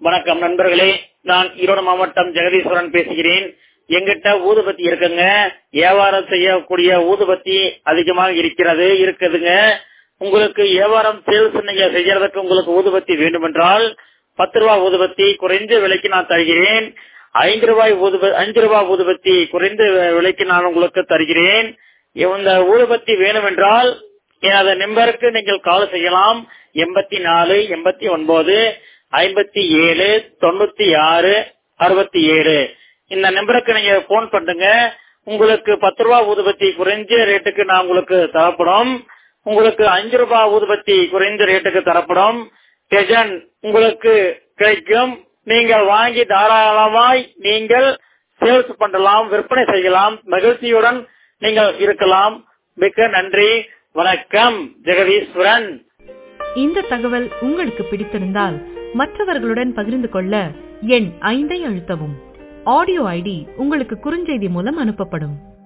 வணக்கம் நண்பர்களே நான் ஈரோடு மாவட்டம் ஜெகதீஸ்வரன் பேசுகிறேன் எங்கிட்ட ஊதுபத்தி இருக்குங்க வியாபாரம் செய்யக்கூடிய ஊதுபத்தி அதிகமாக இருக்கிறது இருக்குதுங்க உங்களுக்கு வியாபாரம் சேல்ஸ் நீங்க செய்யறதுக்கு உங்களுக்கு ஊதுபத்தி வேண்டுமென்றால் பத்து ரூபாய் ஊதுபத்தி குறைந்த விலைக்கு நான் தருகிறேன் ஐந்து ரூபாய் ஊதுப அஞ்சு ரூபாய் ஊதுபத்தி குறைந்த விலைக்கு நான் உங்களுக்கு தருகிறேன் இந்த ஊதுபத்தி வேணுமென்றால் எனது நம்பருக்கு நீங்கள் கால் செய்யலாம் எண்பத்தி நாலு எண்பத்தி ஒன்பது ஐம்பத்தி ஏழு தொண்ணூத்தி ஆறு அறுபத்தி ஏழு இந்த நம்பருக்கு நீங்க போன் பண்ணுங்க உங்களுக்கு பத்து ரூபா ஊதுபத்தி குறைஞ்ச ரேட்டுக்கு நான் உங்களுக்கு தரப்படும் உங்களுக்கு அஞ்சு ரூபாய் ஊதுபத்தி குறைந்த ரேட்டுக்கு தரப்படும் டெஜன் உங்களுக்கு கிடைக்கும் நீங்கள் வாங்கி தாராளமாய் நீங்கள் சேல்ஸ் பண்ணலாம் விற்பனை செய்யலாம் மகிழ்ச்சியுடன் நீங்கள் இருக்கலாம் மிக்க நன்றி வணக்கம் ஜெகதீஸ்வரன் இந்த தகவல் உங்களுக்கு பிடித்திருந்தால் மற்றவர்களுடன் பகிர்ந்து கொள்ள எண் ஐந்தை அழுத்தவும் ஆடியோ ஐடி உங்களுக்கு குறுஞ்செய்தி மூலம் அனுப்பப்படும்